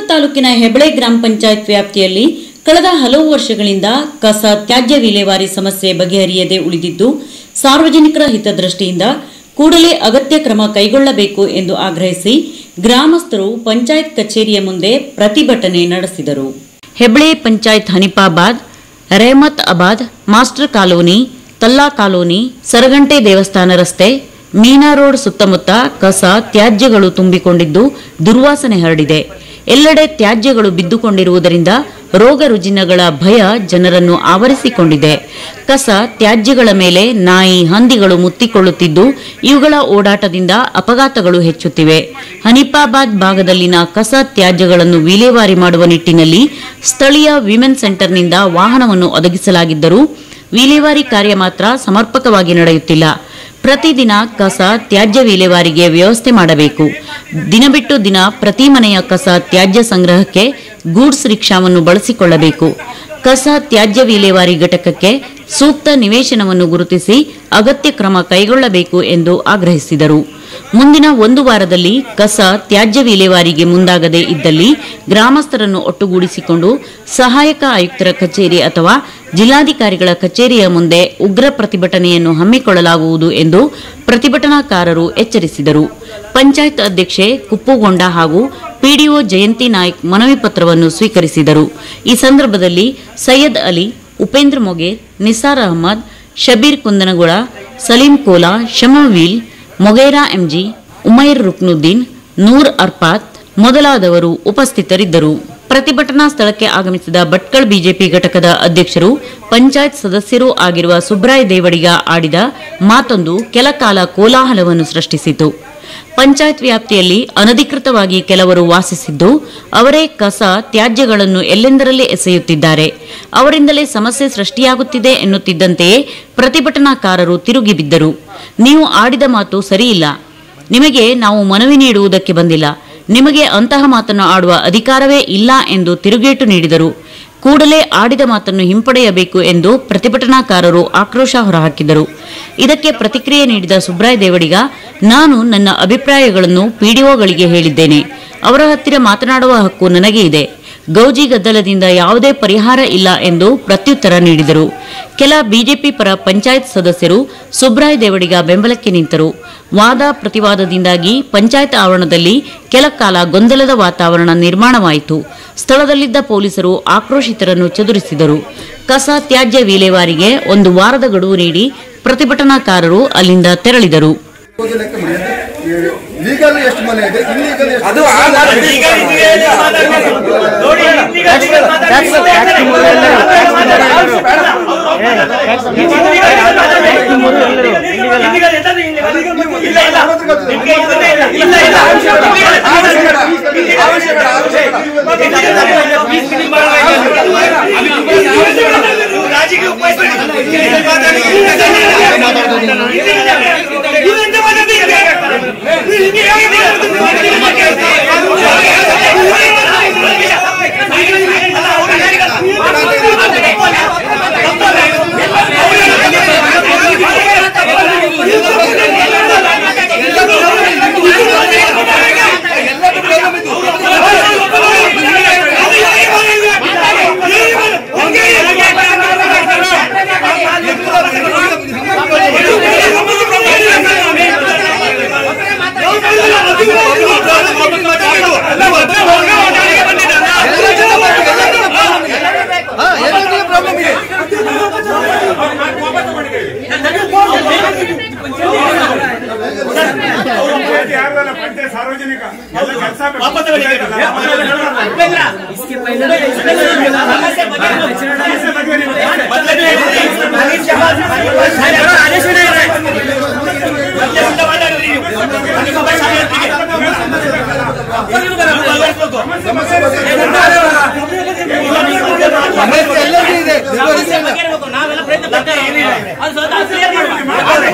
ತಾಲೂಕಿನ ಹೆಬಳೆ ಗ್ರಾಮ ಪಂಚಾಯತ್ ವ್ಯಾಪ್ತಿಯಲ್ಲಿ ಕಳೆದ ಹಲವು ವರ್ಷಗಳಿಂದ ಕಸ ತ್ಯಾಜ್ಯ ವಿಲೇವಾರಿ ಸಮಸ್ಯೆ ಬಗೆಹರಿಯದೆ ಉಳಿದಿದ್ದು ಸಾರ್ವಜನಿಕರ ಹಿತದೃಷ್ಟಿಯಿಂದ ಕೂಡಲೇ ಅಗತ್ಯ ಕ್ರಮ ಕೈಗೊಳ್ಳಬೇಕು ಎಂದು ಆಗ್ರಹಿಸಿ ಗ್ರಾಮಸ್ಥರು ಪಂಚಾಯತ್ ಕಚೇರಿಯ ಮುಂದೆ ಪ್ರತಿಭಟನೆ ನಡೆಸಿದರು Heble panchayat Hanifabad Rehmatabad master colony Talla colony Saragante ದೇವಸ್ಥಾನ ರಸ್ತೆ ಮೀನಾ ರೋಡ್ ಸುತ್ತಮುತ್ತ ಕಸ ತ್ಯಾಜ್ಯಗಳು ತುಂಬಿಕೊಂಡಿದ್ದು ದುರ್ವಾಸನೆ ಹರಡಿದೆ ಎಲ್ಲೆಡೆ ತ್ಯಾಜ್ಯಗಳು ಬಿದ್ದುಕೊಂಡಿರುವುದರಿಂದ ರೋಗ ರುಜಿನಗಳ ಭಯ ಜನರನ್ನು ಆವರಿಸಿಕೊಂಡಿದೆ ಕಸ ತ್ಯಾಜ್ಯಗಳ ಮೇಲೆ ನಾಯಿ ಹಂದಿಗಳು ಮುತ್ತಿಕೊಳ್ಳುತ್ತಿದ್ದು ಇವುಗಳ ಓಡಾಟದಿಂದ ಅಪಘಾತಗಳು ಹೆಚ್ಚುತ್ತಿವೆ ಹನಿಪಾಬಾದ್ ಭಾಗದಲ್ಲಿನ ಕಸ ತ್ಯಾಜ್ಯಗಳನ್ನು ವಿಲೇವಾರಿ ಮಾಡುವ ನಿಟ್ಟಿನಲ್ಲಿ ಸ್ಥಳೀಯ ವಿಮೆನ್ ಸೆಂಟರ್ನಿಂದ ವಾಹನವನ್ನು ಒದಗಿಸಲಾಗಿದ್ದರೂ ವಿಲೇವಾರಿ ಕಾರ್ಯ ಮಾತ್ರ ಸಮರ್ಪಕವಾಗಿ ನಡೆಯುತ್ತಿಲ್ಲ ಪ್ರತಿದಿನ ಕಸ ತ್ಯಾಜ್ಯ ವಿಲೇವಾರಿಗೆ ವ್ಯವಸ್ಥೆ ಮಾಡಬೇಕು ದಿನ ಬಿಟ್ಟು ದಿನ ಪ್ರತಿ ಮನೆಯ ಕಸ ತ್ಯಾಜ್ಯ ಸಂಗ್ರಹಕ್ಕೆ ಗೂಡ್ಸ್ ರಿಕ್ಷಾವನ್ನು ಬಳಸಿಕೊಳ್ಳಬೇಕು ಕಸ ತ್ಯಾಜ್ಯ ವಿಲೇವಾರಿ ಘಟಕಕ್ಕೆ ಸೂಕ್ತ ನಿವೇಶನವನ್ನು ಗುರುತಿಸಿ ಅಗತ್ಯ ಕ್ರಮ ಕೈಗೊಳ್ಳಬೇಕು ಎಂದು ಆಗ್ರಹಿಸಿದರು ಮುಂದಿನ ಒಂದು ವಾರದಲ್ಲಿ ಕಸ ತ್ಯಾಜ್ಯ ವಿಲೇವಾರಿಗೆ ಮುಂದಾಗದೇ ಇದ್ದಲ್ಲಿ ಗ್ರಾಮಸ್ಥರನ್ನು ಒಟ್ಟುಗೂಡಿಸಿಕೊಂಡು ಸಹಾಯಕ ಆಯುಕ್ತರ ಕಚೇರಿ ಅಥವಾ ಜಿಲ್ಲಾಧಿಕಾರಿಗಳ ಕಚೇರಿಯ ಮುಂದೆ ಉಗ್ರ ಪ್ರತಿಭಟನೆಯನ್ನು ಹಮ್ಮಿಕೊಳ್ಳಲಾಗುವುದು ಎಂದು ಪ್ರತಿಭಟನಾಕಾರರು ಎಚ್ಚರಿಸಿದರು ಪಂಚಾಯತ್ ಅಧ್ಯಕ್ಷೆ ಕುಪ್ಪುಗೊಂಡ ಹಾಗೂ ಪಿಡಿಒ ಜಯಂತಿ ನಾಯ್ಕ್ ಮನವಿ ಪತ್ರವನ್ನು ಸ್ವೀಕರಿಸಿದರು ಈ ಸಂದರ್ಭದಲ್ಲಿ ಸೈಯದ್ ಅಲಿ ಉಪೇಂದ್ರ ಮೊಗೇರ್ ನಿಸಾರ್ ಅಹಮದ್ ಶಬೀರ್ ಕುಂದನಗುಳ ಸಲೀಂ ಕೋಲಾ ಶಮವೀಲ್ ಮೊಗೇರಾ ಎಂಜಿ ಉಮೈರ್ ರುಕ್ನುದ್ದೀನ್ ನೂರ್ ಅರ್ಪಾತ್ ಮೊದಲಾದವರು ಉಪಸ್ಥಿತರಿದ್ದರು ಪ್ರತಿಭಟನಾ ಸ್ಥಳಕ್ಕೆ ಆಗಮಿಸಿದ ಭಟ್ಕಳ ಬಿಜೆಪಿ ಘಟಕದ ಅಧ್ಯಕ್ಷರು ಪಂಚಾಯತ್ ಸದಸ್ಯರೂ ಆಗಿರುವ ಸುಬ್ರಾಯ್ ದೇವಡಿಗ ಆಡಿದ ಮಾತೊಂದು ಕೆಲಕಾಲ ಕೋಲಾಹಲವನ್ನು ಸೃಷ್ಟಿಸಿತು ಪಂಚಾಯತ್ ವ್ಯಾಪ್ತಿಯಲ್ಲಿ ಅನಧಿಕೃತವಾಗಿ ಕೆಲವರು ವಾಸಿಸಿದ್ದು ಅವರೇ ಕಸ ತ್ಯಾಜ್ಯಗಳನ್ನು ಎಲ್ಲೆಂದರಲ್ಲಿ ಎಸೆಯುತ್ತಿದ್ದಾರೆ ಅವರಿಂದಲೇ ಸಮಸ್ಯೆ ಸೃಷ್ಟಿಯಾಗುತ್ತಿದೆ ಎನ್ನುತ್ತಿದ್ದಂತೆಯೇ ಪ್ರತಿಭಟನಾಕಾರರು ತಿರುಗಿ ಬಿದ್ದರು ನೀವು ಆಡಿದ ಮಾತು ಸರಿಯಿಲ್ಲ ನಿಮಗೆ ನಾವು ಮನವಿ ನೀಡುವುದಕ್ಕೆ ಬಂದಿಲ್ಲ ನಿಮಗೆ ಅಂತಹ ಮಾತನ್ನು ಆಡುವ ಅಧಿಕಾರವೇ ಇಲ್ಲ ಎಂದು ತಿರುಗೇಟು ನೀಡಿದರು ಕೂಡಲೇ ಆಡಿದ ಮಾತನ್ನು ಹಿಂಪಡೆಯಬೇಕು ಎಂದು ಪ್ರತಿಭಟನಾಕಾರರು ಆಕ್ರೋಶ ಹೊರಹಾಕಿದರು ಇದಕ್ಕೆ ಪ್ರತಿಕ್ರಿಯೆ ನೀಡಿದ ಸುಬ್ರಾಯ್ ದೇವಡಿಗ ನಾನು ನನ್ನ ಅಭಿಪ್ರಾಯಗಳನ್ನು ಪಿಡಿಒಗಳಿಗೆ ಹೇಳಿದ್ದೇನೆ ಅವರ ಹತ್ತಿರ ಮಾತನಾಡುವ ಹಕ್ಕು ನನಗೆ ಇದೆ ಗೌಜಿ ಗದ್ದಲದಿಂದ ಯಾವುದೇ ಪರಿಹಾರ ಇಲ್ಲ ಎಂದು ಪ್ರತ್ಯುತ್ತರ ನೀಡಿದರು ಕೆಲ ಬಿಜೆಪಿ ಪರ ಪಂಚಾಯತ್ ಸದಸ್ಯರು ಸುಬ್ರಾಯ್ ದೇವಡಿಗ ಬೆಂಬಲಕ್ಕೆ ನಿಂತರು ವಾದ ಪ್ರತಿವಾದದಿಂದಾಗಿ ಪಂಚಾಯತ್ ಆವರಣದಲ್ಲಿ ಕೆಲ ಕಾಲ ಗೊಂದಲದ ವಾತಾವರಣ ನಿರ್ಮಾಣವಾಯಿತು ಸ್ಥಳದಲ್ಲಿದ್ದ ಪೊಲೀಸರು ಆಕ್ರೋಶಿತರನ್ನು ಚದುರಿಸಿದರು ಕಸ ತ್ಯಾಜ್ಯ ವಿಲೇವಾರಿಗೆ ಒಂದು ವಾರದ ಗಡುವು ನೀಡಿ ಪ್ರತಿಭಟನಾಕಾರರು ಅಲ್ಲಿಂದ ತೆರಳಿದರು ಲೀಗಲ್ ಎಷ್ಟು ಮನೆ ಇದೆ ಇಲ್ಲೀಗಲ್ ಎಷ್ಟು ಅದು ಆ ಮಾತು ಈಗ ಇಲ್ಲಿಗೆ ಇದೆ ಮಾತಾಡ್ಬೇಕು. ನೋಡಿ, ಇಲ್ಲಿಗೆ ಇಲ್ಲಿಗೆ ರಾಜಕೀಯ ಯಾರಲ್ಲ ಪಂಚಾಯತ್ ಸಾರ್ವಜನಿಕ ಎಲ್ಲ ಕೆಲಸ ಸಮಸ್ಯೆ ಎಲ್ಲರಿಗೂ ಇದೆ ನಿರ್ವಹಿಸಲ್ಲ. ನಾವೆಲ್ಲ ಪ್ರಯತ್ನ ಪಡ್ತಾ ಇದ್ದೀವಿ. ಅದು ಸ್ವತಃ ಕ್ಲಿಯರ್ ಮಾಡುವ.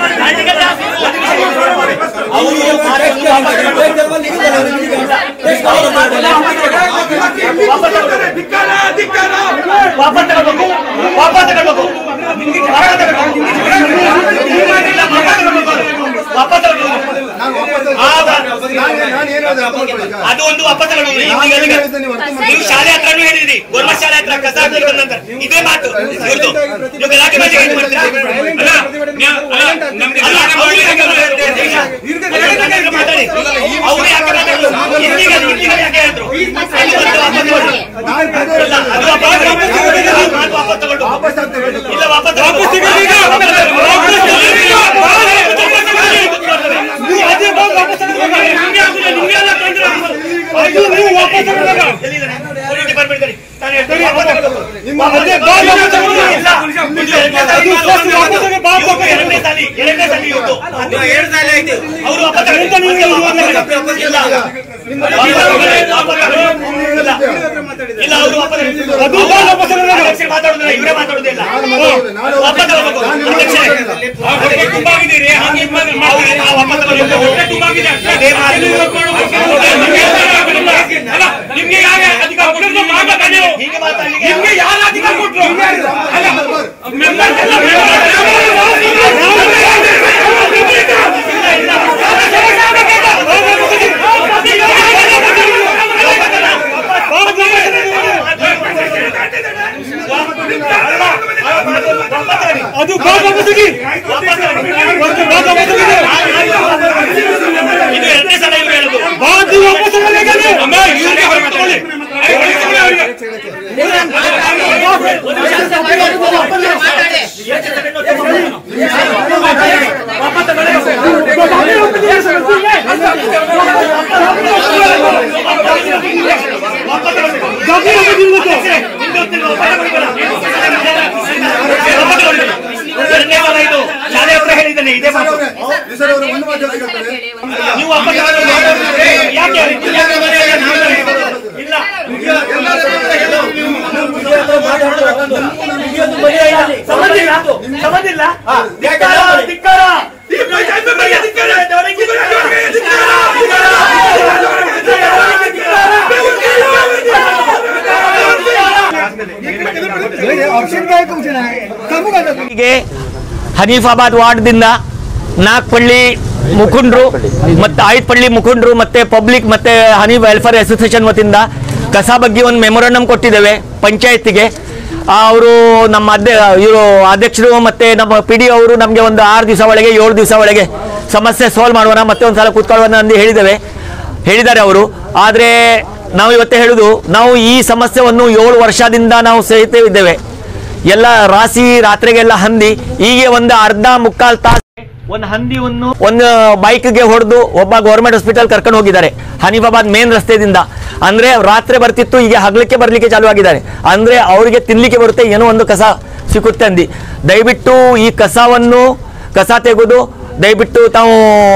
ವಾಪಸ್ ತಗೊಳ್ಬೇಕು ವಾಪಸ್ ತಗೊಳ್ಬೇಕು ವಾಪಸ್ ತಗೊಳ್ಬೇಕು ವಾಪಸ್ ತಗೊಳ್ಬೇಕು ನಾವು ವಾಪಸ್ ನಾನು ನಾನು ಏನು ಹೇಳಿದೆ ಅರ್ಥ ಮಾಡ್ಕೊಳ್ಳಿ ಈಗ. ಅದು ಒಂದು ಅಪತಗಳು ನಾನು ಏನು ಹೇಳಿದ್ದೆ ನೀವು ಅರ್ಥ ನೀವು ಮಾಡ್ಕೊಳ್ಳಿ. ಶಾಲೆ ಹತ್ರನೂ ಹೇಳಿದ್ರಿ ಗೋರ್ಮೆಂಟ್ ಶಾಲೆ ಹತ್ರ ಕಸ ಹಾಕಿ ಬಂದ ನಂತರ ಇದೇ ಮಾತು ಇವ್ರದ್ದು ನೀವು ಗಲಾಟೆ ಮಾಡಿ ಏನ್ ಮಾಡ್ತೀರಾ ಅಲ್ಲ, ನ್ಯಾ- ಅಲ್ಲ, ನಮ್ಗೆ ಗಲಾಟೆ ಮಾಡಿ ಯಾಕೆ ಮಾತಾಡಿ? ಮಾತಾಡಿ. ಅವ್ರು ಯಾಕೆ ಮಾತಾಡ್ರು? ಹಿಂದಿಗ ಹಿಂದಿಗ ಯಾಕೆ ಹೇಳಿದ್ರು? ಅಲ್ಲಿ ಒಂದು ಅಪತಗಳು. ನಾನು ಪ್ರಜೆ ಇಲ್ಲ, ಅದು ಅಪತಗಳು. ಅದು ಮಾತು ವಾಪಸ್ ತಗೊಂಡು. ವಾಪಸ್ ಆಗ್ತಾ ಇರೋದು. ಇಲ್ಲ ವಾಪಸ್ ವಾಪಸ್ ತಗೊಳ್ಳಿ ಈಗ. ವಾಪಸ್ ತಗೊಳ್ಳಿ. ನೀವು ಅದೇ ಬಂದು ವಾಪಸ್ ತಗೊಳ್ಳಿ. ನಿಮ್ಗೆ ಆಗುದಿಲ್ಲ, ನಿಮ್ಗೆ ಎಲ್ಲ ತೊಂದ್ರೆ ಆಗುದು. ಅದು ನೀವು ವಾಪಸ್ ತಗೊಳ್ಳಿ. ಎಲ್ಲಿದ್ದಾನೆ? ಪೊಲೀಸ್ ಡಿಪಾರ್ಟ್ಮೆಂಟ್ ಕಡೆ. ನಾನು ಹೇಳ್ತೀನಿ, ವಾಪಸ್ ತಗೊಳ್ಳಿ. ನಿಮ್ಮ ವಾಪಸ್ ಅದೇ ತಗೊಳ್ಳಿ. ವಾಪಸ್ ತಗೊಳ್ಳಿ. ಇಲ್ಲ. ಇದು ಎರಡನೇ ಸಾಲಿ ಇವ್ರದ್ದು ಎರಡನೇ ಸಾಲಿ ಎರಡನೇ ಸಾಲಿ ಇವ್ರದ್ದು. ಅವ್ರು ವಾಪಸ್ ತಗೊಳ್ಳಿ. ಇಲ್ಲ. ಇಲ್ಲ ಅವರು ವಾಪಸ್ ಅಧ್ಯಕ್ಷರು ಮಾತಾಡುದಿಲ್ಲ ಇವರೇ ಮಾತಾಡುದಿಲ್ಲ ನಾನು ಮಾತಾಡುದಿಲ್ಲ. ನಾನು ವಾಪಸ್ ತಗೊಳ್ಬೇಕು. ನಾನು ಅಧ್ಯಕ್ಷರೇ. ಹೊಟ್ಟೆ ತುಂಬಾಗಿದ್ದೀರಿ ಹಾಗೆ ಇನ್ಮೇಲೆ ಅವ್ರು ಆ ವಾಪಸ್ ತಗೊಳ್ಬೇಕು. ಹೊಟ್ಟೆ ತುಂಬಾಗಿದೆ ಅಷ್ಟೇ. ಇದೇ ಮಾತು. ಅಲ್ಲ, ನಿಮ್ಗೆ ಯಾರು ಅಧಿಕಾರ ಕೊಟ್ಟಿದ್ದು ಮಾತಾಡ ನೀವು. ಹೀಗೆ ಮಾತಾಡಿ ನಿಮ್ಗೆ ಯಾರು ಅಧಿಕಾರ ಕೊಟ್ಟರು ಅಲ್ಲ, ಮೆಂಬರ್ ಎಲ್ಲ ಅದು ಇದು ಎರಡನೇ ಸಲ ಇವ್ರು ಹೇಳುದು ಅಮ್ಮ, ಇವ್ರಿಗೆ ಹೊರಗೆ ತಗೊಳ್ಳಿ. ಹೊರಗೆ ತಗೊಳ್ಳಿ ಅವ್ರಿಗೆ. ಎರಡನೇ ಸಲ ಇದು ಶಾಲೆ ಹತ್ರ ಹೇಳಿದ್ದೇನೆ ಇದೇ ಮಾತು ಈ ಸರಿ ಅವರು ಒಂದು ಮಾತು ಹೇಳ್ತಾರೆ ನೀವು ವಾಪಸ್ ಯಾಕೆ ಇಲ್ಲ ಸಂಬಂಧ ಇಲ್ಲ ಸಂಬಂಧ ಇಲ್ಲ ಧಿಕ್ಕಾರ ಧಿಕ್ಕಾರ ಗೆ ಹನೀಫಾಬಾದ್ ವಾರ್ಡ್ದಿಂದ ನಾಗ್ಪಳ್ಳಿ ಮುಖಂಡರು ಮತ್ತೆ ಆಯ್ತಪಳ್ಳಿ ಮುಖಂಡರು ಮತ್ತೆ ಪಬ್ಲಿಕ್ ಮತ್ತೆ ಹನಿ ವೆಲ್ಫೇರ್ ಅಸೋಸಿಯೇಷನ್ ವತಿಯಿಂದ ಕಸ ಬಗ್ಗೆ ಒಂದು ಮೆಮೊರಂಡಮ್ ಕೊಟ್ಟಿದ್ದೇವೆ ಪಂಚಾಯತಿಗೆ ಅವರು ನಮ್ಮ ಅಧ್ಯ ಇವರು ಅಧ್ಯಕ್ಷರು ಮತ್ತೆ ನಮ್ಮ ಪಿ ಡಿ ಅವರು ನಮಗೆ ಒಂದು ಆರು ದಿವಸ ಒಳಗೆ ಏಳು ದಿವಸ ಒಳಗೆ ಸಮಸ್ಯೆ ಸಾಲ್ವ್ ಮಾಡೋಣ ಮತ್ತೆ ಒಂದು ಸಲ ಕೂತ್ಕೊಳ್ಳೋಣ ಅಂತ ಹೇಳಿದ್ದೇವೆ ಹೇಳಿದ್ದಾರೆ ಅವರು ಆದರೆ ನಾವು ಇವತ್ತೇ ಹೇಳುದು ನಾವು ಈ ಸಮಸ್ಯೆಯನ್ನು ಏಳು ವರ್ಷದಿಂದ ನಾವು ಸಹಿತವಿದ್ದೇವೆ ಎಲ್ಲ ರಾಸಿ ರಾತ್ರಿಗೆಲ್ಲ ಹಂದಿ ಹೀಗೆ ಒಂದು ಅರ್ಧ ಮುಕ್ಕಾಲ್ ತಾಸು ಒಂದು ಹಂದಿಯನ್ನು ಒಂದು ಬೈಕ್ಗೆ ಹೊಡೆದು ಒಬ್ಬ ಗೌರ್ಮೆಂಟ್ ಹಾಸ್ಪಿಟಲ್ ಕರ್ಕೊಂಡು ಹೋಗಿದ್ದಾರೆ ಹನೀಫಾಬಾದ್ ಮೇನ್ ರಸ್ತೆದಿಂದ ಅಂದ್ರೆ ರಾತ್ರಿ ಬರ್ತಿತ್ತು ಈಗ ಹಗ್ಲಕ್ಕೆ ಬರ್ಲಿಕ್ಕೆ ಚಾಲು ಆಗಿದ್ದಾರೆ ಅಂದ್ರೆ ಅವರಿಗೆ ತಿನ್ಲಿಕ್ಕೆ ಬರುತ್ತೆ ಏನೋ ಒಂದು ಕಸ ಸಿಕ್ಕುತ್ತೆ ಅಂದಿ ದಯವಿಟ್ಟು ಈ ಕಸವನ್ನು ಕಸ ತೆಗೆದು ದಯವಿಟ್ಟು ತಾವು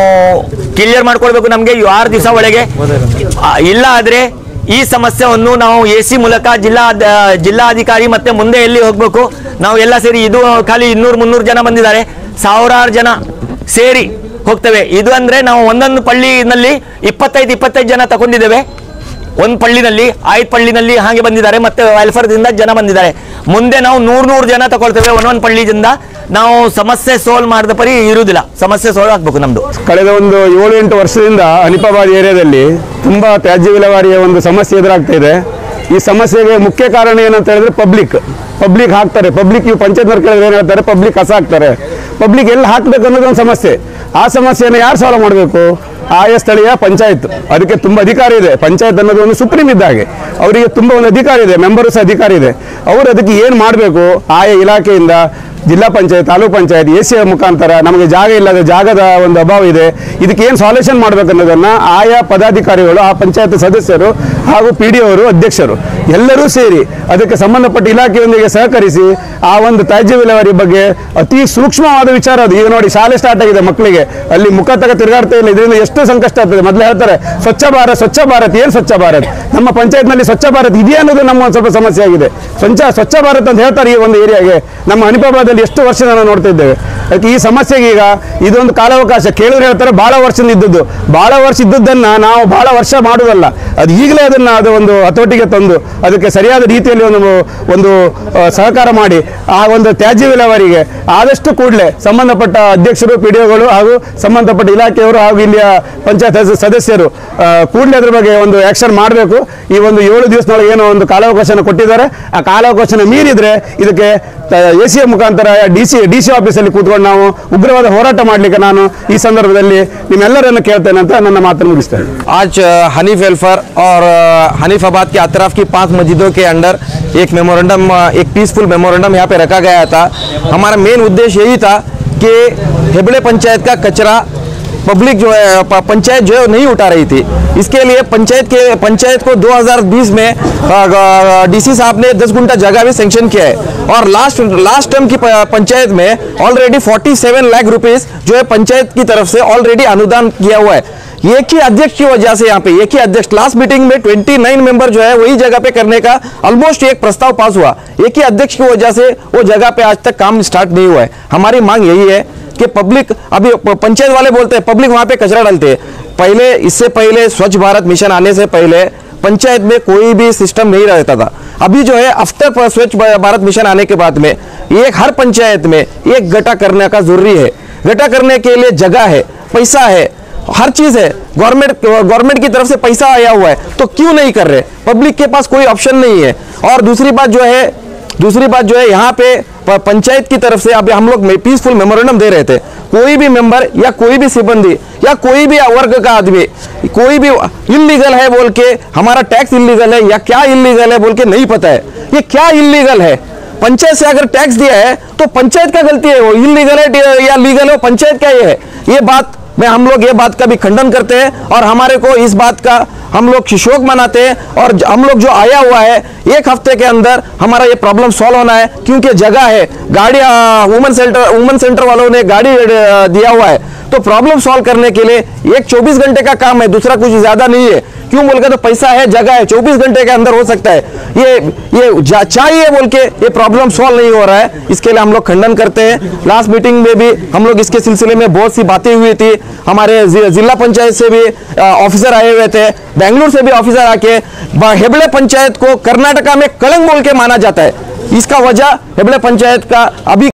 ಕ್ಲಿಯರ್ ಮಾಡ್ಕೊಳ್ಬೇಕು ನಮಗೆ ಆರು ದಿವಸ ಒಳಗೆ ಆ, ಇಲ್ಲ ಆದ್ರೆ ಈ ಸಮಸ್ಯೆಯನ್ನು ನಾವು ಎ ಸಿ ಮೂಲಕ ಜಿಲ್ಲಾ ಜಿಲ್ಲಾಧಿಕಾರಿ ಮತ್ತೆ ಮುಂದೆ ಎಲ್ಲಿ ಹೋಗ್ಬೇಕು ನಾವು ಎಲ್ಲ ಸೇರಿ ಇದು ಖಾಲಿ ಇನ್ನೂರು ಮುನ್ನೂರು ಜನ ಬಂದಿದ್ದಾರೆ ಸಾವಿರಾರು ಜನ ಸೇರಿ ಹೋಗ್ತೇವೆ ಇದು ಅಂದ್ರೆ ನಾವು ಒಂದೊಂದು ಪಳ್ಳಿನಲ್ಲಿ ಇಪ್ಪತ್ತೈದು ಇಪ್ಪತ್ತೈದು ಜನ ತಗೊಂಡಿದ್ದೇವೆ ಒಂದು ಪಳ್ಳಿನಲ್ಲಿ ಆಯ್ತು ಪಳ್ಳಿನಲ್ಲಿ ಹಾಗೆ ಬಂದಿದ್ದಾರೆ ಮತ್ತೆ ವೆಲ್ಫೇರ್ದಿಂದ ಜನ ಬಂದಿದ್ದಾರೆ ಮುಂದೆ ನಾವು ನೂರ್ ನೂರು ಜನ ತಗೊಳ್ತೇವೆ ಒಂದೊಂದು ಪಳ್ಳಿಯಿಂದ ನಾವು ಸಮಸ್ಯೆ ಸೋಲ್ವ್ ಮಾಡಿದ ಪರಿ ಇರುವುದಿಲ್ಲ ಸಮಸ್ಯೆ ಸೋಲ್ವ್ ಆಗ್ಬೇಕು ನಮ್ದು ಕಳೆದ ಒಂದು ಏಳು ಎಂಟು ವರ್ಷದಿಂದ ಅನಿಪಾಬಾದ್ ಏರಿಯಾದಲ್ಲಿ ತುಂಬ ತ್ಯಾಜ್ಯ ವಿಲೇವಾರಿಯ ಒಂದು ಸಮಸ್ಯೆ ಎದುರಾಗ್ತಾ ಇದೆ ಈ ಸಮಸ್ಯೆಗೆ ಮುಖ್ಯ ಕಾರಣ ಏನಂತ ಹೇಳಿದ್ರೆ ಪಬ್ಲಿಕ್ ಪಬ್ಲಿಕ್ ಹಾಕ್ತಾರೆ ಪಬ್ಲಿಕ್ ಇವು ಪಂಚಾಯತ್ನವ್ರು ಕೇಳಿದ್ರೆ ಏನು ಹೇಳ್ತಾರೆ ಪಬ್ಲಿಕ್ ಕಸ ಹಾಕ್ತಾರೆ ಪಬ್ಲಿಕ್ ಎಲ್ಲಿ ಹಾಕ್ಬೇಕು ಅನ್ನೋದು ಒಂದು ಸಮಸ್ಯೆ ಆ ಸಮಸ್ಯೆಯನ್ನು ಯಾರು ಸಾಲ್ವ್ ಮಾಡಬೇಕು ಆಯಾ ಸ್ಥಳೀಯ ಪಂಚಾಯತ್ ಅದಕ್ಕೆ ತುಂಬ ಅಧಿಕಾರ ಇದೆ ಪಂಚಾಯತ್ ಅನ್ನೋದು ಒಂದು ಸುಪ್ರೀಂ ಇದ್ದ ಹಾಗೆ ಅವರಿಗೆ ತುಂಬ ಒಂದು ಅಧಿಕಾರ ಇದೆ ಮೆಂಬರ್ಸ್ ಅಧಿಕಾರ ಇದೆ ಅವರು ಅದಕ್ಕೆ ಏನು ಮಾಡಬೇಕು ಆಯಾ ಇಲಾಖೆಯಿಂದ ಜಿಲ್ಲಾ ಪಂಚಾಯತ್ ತಾಲೂಕ್ ಪಂಚಾಯತ್ ಎ ಸಿ ಮುಖಾಂತರ ನಮಗೆ ಜಾಗ ಇಲ್ಲದ ಜಾಗದ ಒಂದು ಅಭಾವ ಇದೆ ಇದಕ್ಕೆ ಏನು ಸಾಲ್ಯೂಷನ್ ಮಾಡಬೇಕು ಅನ್ನೋದನ್ನ ಆಯಾ ಪದಾಧಿಕಾರಿಗಳು ಆ ಪಂಚಾಯತ್ ಸದಸ್ಯರು ಹಾಗೂ ಪಿ ಡಿ ಅವರು ಅಧ್ಯಕ್ಷರು ಎಲ್ಲರೂ ಸೇರಿ ಅದಕ್ಕೆ ಸಂಬಂಧಪಟ್ಟ ಇಲಾಖೆಯೊಂದಿಗೆ ಸಹಕರಿಸಿ ಆ ಒಂದು ತ್ಯಾಜ್ಯ ವಿಲೇವಾರಿ ಬಗ್ಗೆ ಅತಿ ಸೂಕ್ಷ್ಮವಾದ ವಿಚಾರ ಅದು ಈಗ ನೋಡಿ ಶಾಲೆ ಸ್ಟಾರ್ಟ್ ಆಗಿದೆ ಮಕ್ಕಳಿಗೆ ಅಲ್ಲಿ ಮುಖ ತಗ ತಿರುಗಾಡ್ತಾ ಇಲ್ಲ ಇದರಿಂದ ಎಷ್ಟು ಸಂಕಷ್ಟ ಆಗ್ತದೆ ಮೊದಲು ಹೇಳ್ತಾರೆ ಸ್ವಚ್ಛ ಭಾರತ್ ಸ್ವಚ್ಛ ಭಾರತ್ ಏನು ಸ್ವಚ್ಛ ಭಾರತ್ ನಮ್ಮ ಪಂಚಾಯತ್ನಲ್ಲಿ ಸ್ವಚ್ಛ ಭಾರತ್ ಇದೆಯಾ ಅನ್ನೋದು ನಮ್ಮ ಒಂದು ಸ್ವಲ್ಪ ಸಮಸ್ಯೆ ಆಗಿದೆ ಸ್ವಚ್ಛ ಸ್ವಚ್ಛ ಭಾರತ್ ಅಂತ ಹೇಳ್ತಾರೆ ಈ ಒಂದು ಏರಿಯಾಗೆ ನಮ್ಮ ಅನಿಪಾಬಾದ್ ಏರಿಯಾದಲ್ಲಿ ಎಷ್ಟು ವರ್ಷ ನಾವು ನೋಡ್ತಾ ಇದ್ದೇವೆ ಅದಕ್ಕೆ ಈ ಸಮಸ್ಯೆಗೆ ಈಗ ಇದೊಂದು ಕಾಲಾವಕಾಶ ಕೇಳಿದ್ರೆ ಹೇಳ್ತಾರೆ ಬಹಳ ವರ್ಷದಿಂದ ಇದ್ದದ್ದು ಬಹಳ ವರ್ಷ ಇದ್ದದ್ದನ್ನ ನಾವು ಬಹಳ ವರ್ಷ ಮಾಡುವುದಲ್ಲ ಅದು ಈಗಲೇ ಅದನ್ನ ಅದು ಒಂದು ಹತೋಟಿಗೆ ತಂದು ಅದಕ್ಕೆ ಸರಿಯಾದ ರೀತಿಯಲ್ಲಿ ಒಂದು ಒಂದು ಆ, ಸಹಕಾರ ಮಾಡಿ ಆ ಒಂದು ತ್ಯಾಜ್ಯ ವಿಲೇವಾರಿಗೆ ಆದಷ್ಟು ಕೂಡಲೇ ಸಂಬಂಧಪಟ್ಟ ಅಧ್ಯಕ್ಷರು ಪಿ ಡಿ ಹಾಗೂ ಸಂಬಂಧಪಟ್ಟ ಇಲಾಖೆಯವರು ಹಾಗೂ ಇಲ್ಲಿಯ ಪಂಚಾಯತ್ ಸದಸ್ಯ- ಸದಸ್ಯರು ಕೂಡಲೇ ಅದ್ರ ಬಗ್ಗೆ ಒಂದು ಆಕ್ಷನ್ ಮಾಡಬೇಕು ಈ ಒಂದು ಏಳು ದಿವಸದೊಳಗೆ ಏನೋ ಒಂದು ಕಾಲಾವಕಾಶನ ಕೊಟ್ಟಿದ್ದಾರೆ ಆ ಕಾಲಾವಕಾಶನ ಮೀರಿದ್ರೆ ಇದಕ್ಕೆ ಎ ಸಿ ಮುಖಾಂತರ ಡಿ ಸಿ ಡಿ ಸಿ ಆಫೀಸಲ್ಲಿ ಕೂತ್ಕೊಂಡು ನಾವು ಉಗ್ರವಾದ ಹೋರಾಟ ಮಾಡಲಿಕ್ಕೆ ನಾನು ಈ ಸಂದರ್ಭದಲ್ಲಿ ನಿಮ್ಮೆಲ್ಲರನ್ನು ಕೇಳ್ತೇನೆ ಅಂತ ನನ್ನ ಮಾತನ್ನು ಮುಗಿಸ್ತೇನೆ आज अ, हनीफ वेलफेयर और अ, हनीफाबाद के अतराफ की पांच मस्जिदों के अंडर एक मेमोरेंडम अ, एक पीसफुल मेमोरेंडम यहाँ पे रखा गया था हमारा मेन उद्देश्य यही था कि हेबड़े पंचायत का कचरा पब्लिक जो है प- पंचायत जो है वो नहीं उठा रही थी इसके लिए पंचायत के पंचायत को 2020 में डीसी साहब ने 10 गुंटा जगह भी सेंक्शन किया है और लास्ट लास्ट टर्म की प- पंचायत में ऑलरेडी 47 लाख रुपीस जो है पंचायत की तरफ से ऑलरेडी अनुदान किया हुआ है एक ही अध्यक्ष की वजह से यहाँ पे एक ही अध्यक्ष लास्ट मीटिंग में 29 मेंबर जो है वही जगह पे करने का ऑलमोस्ट एक प्रस्ताव पास हुआ एक ही अध्यक्ष की वजह से वो जगह पे आज तक काम स्टार्ट नहीं हुआ है हमारी मांग यही है कि पब्लिक अभी प- पंचायत वाले बोलते हैं पब्लिक वहां पे कचरा डालते हैं पहले इससे पहले स्वच्छ भारत मिशन आने से पहले पंचायत में कोई भी सिस्टम नहीं रहता था अभी जो है आफ्टर स्वच्छ भारत मिशन आने के बाद में एक हर पंचायत में एक गटा करने का जरूरी है गटा करने के लिए जगह है पैसा है हर चीज है गवर्नमेंट गवर्नमेंट की तरफ से पैसा आया हुआ है तो क्यों नहीं कर रहे पब्लिक के पास कोई ऑप्शन नहीं है और दूसरी बात जो है दूसरी बात जो है यहाँ पे प- पंचायत की तरफ से अभी हम लोग पीसफुल मेमोरेंडम दे रहे थे कोई भी मेंबर या कोई भी सिब्बंदी या कोई भी वर्ग का आदमी कोई भी इलीगल है बोल के हमारा टैक्स इलीगल है या क्या इलीगल है बोल के नहीं पता है ये क्या इलीगल है पंचायत से अगर टैक्स दिया है तो पंचायत का गलती है वो इलीगल है या लीगल है वो पंचायत का ये है ये बात में हम लोग ये बात का भी खंडन करते हैं और हमारे को इस बात का हम लोग शोक मनाते हैं और ज- हम लोग जो आया हुआ है एक हफ्ते के अंदर हमारा ये प्रॉब्लम सॉल्व होना है क्योंकि जगह है गाड़ी वुमेन सेंटर वुमेन सेंटर वालों ने गाड़ी अ, दिया हुआ है तो प्रॉब्लम सॉल्व करने के लिए एक 24 घंटे का काम है दूसरा कुछ ज्यादा नहीं है क्यों बोल के तो पैसा है जगह है 24 घंटे के अंदर हो सकता है ये ये जा- चाहिए बोल के ये प्रॉब्लम सॉल्व नहीं हो रहा है इसके लिए हम लोग खंडन करते हैं लास्ट मीटिंग में भी हम लोग इसके सिलसिले में बहुत सी बातें हुई थी हमारे जि- जिला पंचायत से भी अ, ऑफिसर आए हुए थे बेंगलुरु से भी ऑफिसर आके ब- हेबड़े पंचायत को कर्नाटका में कलंक बोल के माना जाता है इसका वजह हेबड़े पंचायत का अभी